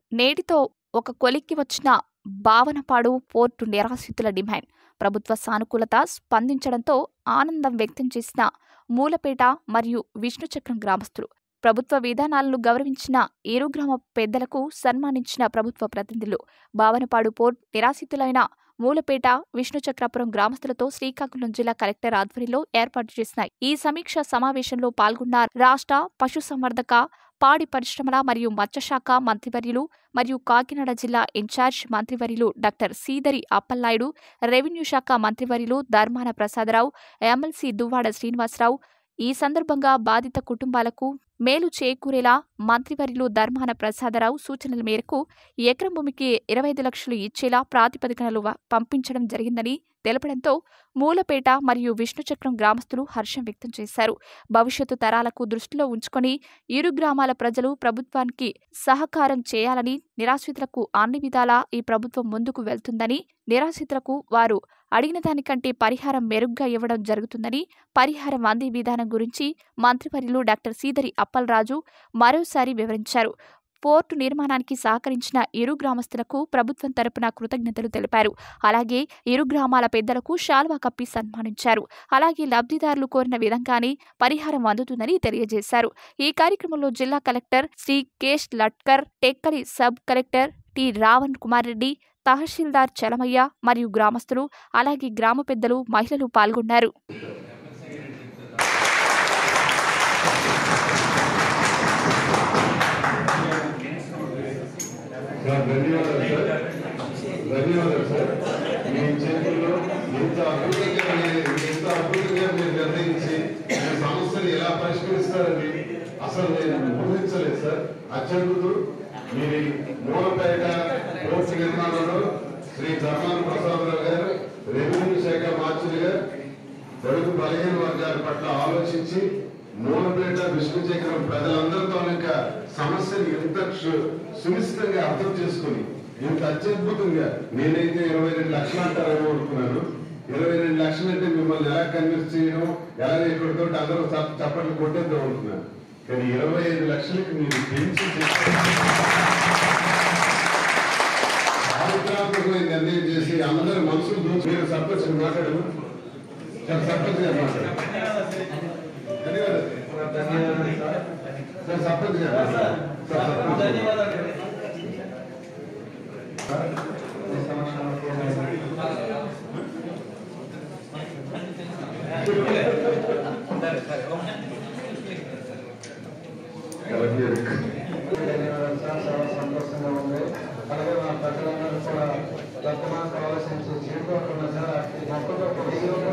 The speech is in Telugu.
నేటితో ఒక కొలిక్కి వచ్చిన భావనపాడు పోర్టు నిరాశ్రితుల డిమాండ్ ప్రభుత్వ సానుకూలత స్పందించడంతో ఆనందం వ్యక్తం చేసిన మూలపేట మరియు విష్ణుచక్రం గ్రామస్తులు ప్రభుత్వ విధానాలను గౌరవించిన ఏరు గ్రామ పెద్దలకు సన్మానించిన ప్రభుత్వ ప్రతినిధులు భావనపాడు పోర్ట్ నిరాశ్రితులైన మూలపేట విష్ణుచక్రాపురం గ్రామస్తులతో శ్రీకాకుళం జిల్లా కలెక్టర్ ఆధ్వర్యంలో ఏర్పాటు చేసిన ఈ సమీక్ష సమావేశంలో పాల్గొన్న రాష్ట్ర పశుసంవర్ధక పాడి పరిశ్రమల మరియు మత్స్యశాఖ మంత్రివర్యులు మరియు కాకినాడ జిల్లా ఇన్ఛార్జ్ మంత్రివర్యులు డాక్టర్ సీదరి అప్పల్నాయుడు రెవెన్యూ శాఖ మంత్రివర్యులు ధర్మాన ప్రసాదరావు ఎమ్మెల్సీ దువ్వాడ శ్రీనివాసరావు ఈ సందర్భంగా బాధిత కుటుంబాలకు మేలు చేకూరేలా మంత్రివర్యులు ధర్మాన ప్రసాదరావు సూచనల మేరకు ఎకరం భూమికి ఇరవై ఐదు లక్షలు ఇచ్చేలా ప్రాతిపదికనలు వ- పంపించడం జరిగిందని తెలపడంతో మూలపేట మరియు విష్ణుచక్రం గ్రామస్తులు హర్షం వ్యక్తం చేశారు భవిష్యత్తు తరాలకు దృష్టిలో ఉంచుకొని ఇరు గ్రామాల ప్రజలు ప్రభుత్వానికి సహకారం చేయాలని నిరాశ్రితులకు అన్ని విధాలా ఈ ప్రభుత్వం ముందుకు వెళ్తుందని నిరాశ్రితులకు వారు అడిగిన దానికంటే పరిహారం మెరుగ్గా ఇవ్వడం జరుగుతుందని పరిహారం అందే విధానం గురించి మంత్రివర్యులు డాక్టర్ సీదరి అప్పలరాజు మరోసారి వివరించారు పోర్టు నిర్మాణానికి సహకరించిన ఇరు గ్రామస్తులకు ప్రభుత్వం తరపున కృతజ్ఞతలు తెలిపారు అలాగే ఇరు గ్రామాల పెద్దలకు శాల్వా కప్పి సన్మానించారు అలాగే లబ్ధిదారులు కోరిన విధంగానే పరిహారం అందుతుందని తెలియజేశారు ఈ కార్యక్రమంలో జిల్లా collector Shrikesh Lathkar Tekkali sub collector T Ravan Kumar Reddy తహసీల్దార్ చలమయ్య మరియు గ్రామస్తులు అలాగే గ్రామ పెద్దలు మహిళలు పాల్గొన్నారు సార్ ధన్యవాదాలు సార్ ధన్యవాదాలు సార్ మీ చేతుల్లో ఇంత అద్భుతంగా మీరు- ఇంత అద్భుతంగా మీరు నిర్ణయించి ఈ సమస్యను ఎలా పరిష్కరిస్తారని అసలు నేను ఊహించలేదు సార్ అత్యద్భుతం మీరు ఈ మూలపేట పోర్టు నిర్మాణంలో శ్రీ ధర్మాన ప్రసాదరావు గారు రెవెన్యూ శాఖ మార్చులుగా బడుగు బలహీన వర్గాల పట్ల ఆలోచించి మూలపేట విష్ణుచక్రం ప్రజలందరితో ఇంకా సమస్యను ఎంత క్షు- సునిశ్చితంగా అర్థం చేసుకుని ఇంత అత్యద్భుతంగా నేనైతే ఇరవై రెండు లక్షలు అంటారేమో అనుకున్నాను ఇరవై రెండు లక్షలు అంటే మిమ్మల్ని ఎలా కన్విన్స్ చేయడం ఎలా ఇక్కడితో అందరూ చప్ప- చప్పట్లు కొట్టేద్దాం అనుకున్నాను కానీ ఇరవై ఐదు లక్షలకి మీరు పెంచి చారిత్రాత్మకమైన నిర్ణయం చేసి అందరి మనసులు దూచి మీరు సర్పంచ్ మాట్లాడము సార్ సర్పంచ్ గారు మాట్లాడారు ధన్యవాదాలు సార్ సర్పంచ్ గారు మాట్లాడారు. సార్ సర్పంచ్ గారు. కలెక్టర్ ధన్యవాదాలు సార్ చాలా సంతోషంగా ఉంది అలాగే మా ప్రజలందరూ కూడా వర్తమాన ఆలోచించి జీవితంలో సార్ ఈ మొక్కలు ఒక వెయ్యి రూపాయలు